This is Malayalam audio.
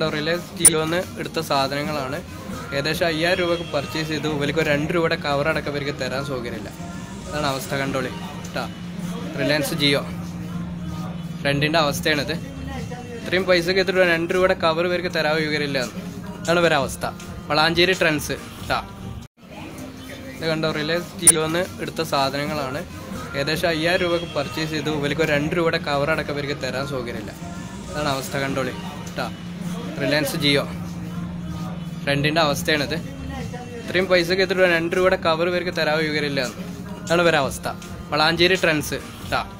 റിലയൻസ് ജിയോന്ന് എടുത്ത സാധനങ്ങളാണ് ഏകദേശം അയ്യായിരം രൂപക്ക് പർച്ചേസ് ചെയ്തു ഇവർക്ക് ഒരു രണ്ട് രൂപയുടെ കവർ അടക്കം ഇവർക്ക് തരാൻ സൗകര്യമില്ല അതാണ് അവസ്ഥ കണ്ടോളി കേട്ടാ റിലയൻസ് ജിയോ രണ്ടിൻ്റെ അവസ്ഥയാണിത് ഇത്രയും പൈസക്ക് എത്ര രൂപ രണ്ട് രൂപയുടെ കവർ ഇവർക്ക് തരാൻ സൗകര്യമില്ല അതാണ് ഇവരുടെ അവസ്ഥ വളാഞ്ചേരി ട്രെൻഡ്സ് കേട്ടാ ഇത് കണ്ടോ റിലയൻസ് ജിയോന്ന് എടുത്ത സാധനങ്ങളാണ് ഏകദേശം അയ്യായിരം രൂപക്ക് പർച്ചേസ് ചെയ്തു ഇവർക്ക് ഒരു രണ്ട് രൂപയുടെ കവർ അടക്കം ഇവർക്ക് തരാൻ സൗകര്യമില്ല അതാണ് അവസ്ഥ കണ്ടോളി കേട്ടാ റിലയൻസ് ജിയോ രണ്ടിൻ്റെ അവസ്ഥയാണിത് ഇത്രയും പൈസക്ക് എത്ര രൂപ രണ്ട് രൂപയുടെ കവർ ഇവർക്ക് തരാൻ സൗകര്യമില്ല അതാണ് ഇവരുടെ അവസ്ഥ വളാഞ്ചേരി ട്രെൻഡ്സ് കേട്ടാ